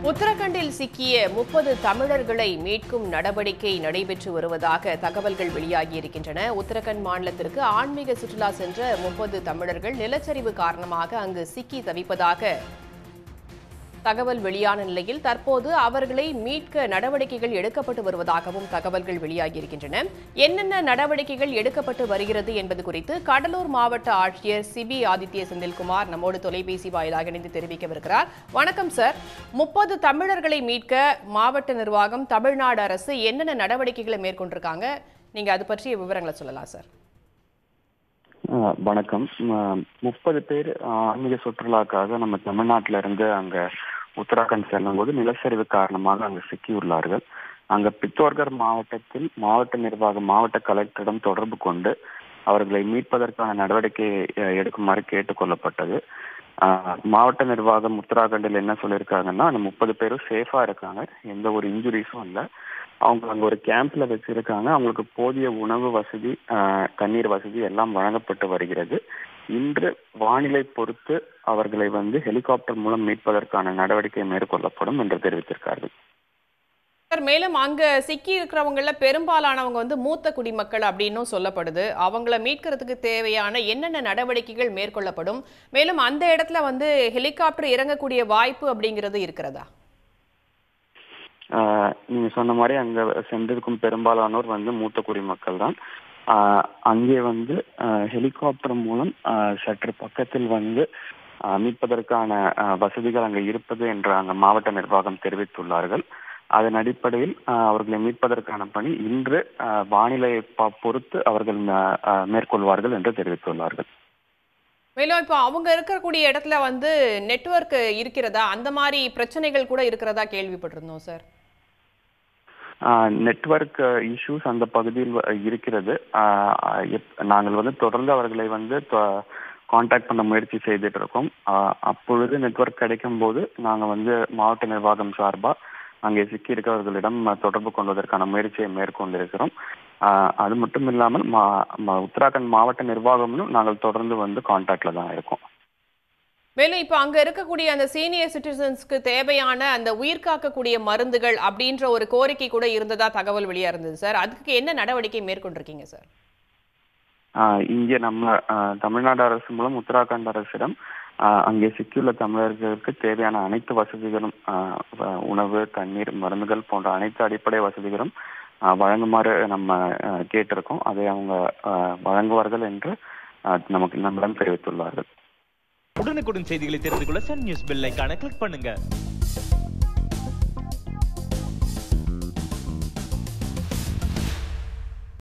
உத்தரகண்டில் சிக்கிய முப்பது தமிழர்களை மீட்கும் நடவடிக்கை நடைபெற்று வருவதாக தகவல்கள் வெளியாகியிருக்கின்றன உத்தரகண்ட் மாநிலத்திற்கு ஆன்மீக சுற்றுலா சென்ற முப்பது தமிழர்கள் நிலச்சரிவு காரணமாக அங்கு சிக்கி தவிப்பதாக தகவல் வெளியான நிலையில் தற்போது அவர்களை மீட்க நடவடிக்கைகள் எடுக்கப்பட்டு வருவதாகவும் தகவல்கள் வெளியாகியிருக்கின்றன என்னென்ன நடவடிக்கைகள் எடுக்கப்பட்டு வருகிறது என்பது குறித்து கடலூர் மாவட்ட ஆட்சியர் சிபி ஆதித்ய செந்தில்குமார் நம்மோடு தொலைபேசி வாயிலாக இணைந்து தெரிவிக்கவிருக்கிறார் வணக்கம் சார் முப்பது தமிழர்களை மீட்க மாவட்ட நிர்வாகம் தமிழ்நாடு அரசு என்னென்ன நடவடிக்கைகளை மேற்கொண்டிருக்காங்க நீங்க அது பற்றிய விவரங்களை சொல்லலாம் சார் ஆஹ் வணக்கம் முப்பது பேர் ஆன்மீக சுற்றுலாக்காக நம்ம தமிழ்நாட்டில இருந்து அங்க உத்தராகண்ட் செல்லும் போது நிலச்சரிவு காரணமாக அங்கு சிக்கியுள்ளார்கள் அங்க பித்தோர்கர் மாவட்டத்தில் மாவட்ட நிர்வாகம் மாவட்ட கலெக்டரிடம் தொடர்பு கொண்டு அவர்களை மீட்பதற்கான நடவடிக்கை அஹ், எடுக்குமாறு கேட்டுக்கொள்ளப்பட்டது ஆஹ், மாவட்ட நிர்வாகம் உத்தராகண்டில் என்ன சொல்லியிருக்காங்கன்னா அந்த முப்பது பேரும் சேஃபா இருக்காங்க எந்த ஒரு இன்ஜுரிஸும் இல்லை அவங்க அங்க ஒரு கேம்ப்ல வச்சிருக்காங்க அவங்களுக்கு போதிய உணவு வசதி ஆஹ், தண்ணீர் வசதி எல்லாம் வழங்கப்பட்டு வருகிறது இன்று வானிலை பொறுத்து அவர்களை வந்து ஹெலிகாப்டர் மூலம் மீட்பதற்கான நடவடிக்கை மேற்கொள்ளப்படும் என்று தெரிவித்திருக்கார்கள் சார் மேலும் அங்க சிக்கி இருக்கிறவங்கள பெரும்பாலானவங்க வந்து மூத்த குடிமக்கள் அப்படின்னும் சொல்லப்படுது அவங்கள மீட்கிறதுக்கு தேவையான என்னென்ன நடவடிக்கைகள் மேற்கொள்ளப்படும் மேலும் அந்த இடத்துல வந்து ஹெலிகாப்டர் இறங்கக்கூடிய வாய்ப்பு அப்படிங்கிறது இருக்கிறதா ஆஹ், நீங்க சொன்ன மாதிரி அங்க சென்றிருக்கும் பெரும்பாலானோர் வந்து மூத்த குடிமக்கள் தான் ஆஹ், அங்கே வந்து ஆஹ், ஹெலிகாப்டர் மூலம் ஆஹ், சற்று பக்கத்தில் வந்து ஆஹ், மீட்பதற்கான ஆஹ், வசதிகள் அங்கே இருப்பது என்று அங்க மாவட்ட நிர்வாகம் தெரிவித்துள்ளார்கள் அதன் அடிப்படையில் ஆஹ், அவர்களை மீட்பதற்கான பணி இன்று ஆஹ், வானிலையை ப- பொறுத்து அவர்கள் ஆஹ், ஆஹ், மேற்கொள்வார்கள் என்று தெரிவித்துள்ளார்கள் மேலும் இப்போ அவங்க இருக்கக்கூடிய இடத்துல வந்து நெட்வொர்க் இருக்கிறதா அந்த மாதிரி பிரச்சனைகள் கூட இருக்கிறதா கேள்விப்பட்டிருந்தோம் சார் நெட்வொர்க் இஷ்யூஸ் அந்த பகுதியில் வ- இருக்கிறது ஆஹ் எப்- நாங்கள் வந்து தொடர்ந்து அவர்களை வந்து காண்டாக்ட் பண்ண முயற்சி செய்துட்டு இருக்கோம் ஆஹ் அப்பொழுது நெட்வொர்க் கிடைக்கும் போது நாங்கள் வந்து மாவட்ட நிர்வாகம் சார்பாக அங்கே சிக்கி இருக்கிறவர்களிடம் தொடர்பு கொள்வதற்கான முயற்சியை மேற்கொண்டிருக்கிறோம் ஆஹ் அது மட்டும் இல்லாமல் மா மா- உத்தராகண்ட் மாவட்ட நிர்வாகமும் நாங்கள் தொடர்ந்து வந்து காண்டாக்ட்ல தான் இருக்கோம் மேலும் இப்போ அங்க இருக்கக்கூடிய அந்த சீனியர் சிட்டிசன்ஸ்க்கு தேவையான அந்த உயிர் காக்கக்கூடிய மருந்துகள் அப்படின்ற ஒரு கோரிக்கை கூட இருந்ததா தகவல் வெளியா இருந்தது சார் அதுக்கு என்ன நடவடிக்கை மேற்கொண்டிருக்கீங்க சார் ஆஹ் இங்கே நம்ம ஆஹ் தமிழ்நாடு அரசு மூலம் உத்தராகண்ட் அரசிடம் ஆஹ் அங்கே சிக்கியுள்ள தமிழர்களுக்கு தேவையான அனைத்து வசதிகளும் ஆஹ் வ- உணவு தண்ணீர் மருந்துகள் போன்ற அனைத்து அடிப்படை வசதிகளும் ஆஹ் வழங்குமாறு நம்ம ஆஹ் கேட்டிருக்கோம் அதை அவங்க ஆஹ் வழங்குவார்கள் என்று ஆஹ் நமக்கு நம்மிடம் தெரிவித்துள்ளார்கள் உடனுக்குடன் செய்திகளை தெரிந்து கொள்ள சன் நியூஸ் பெல் ஐகானை கிளிக் பண்ணுங்க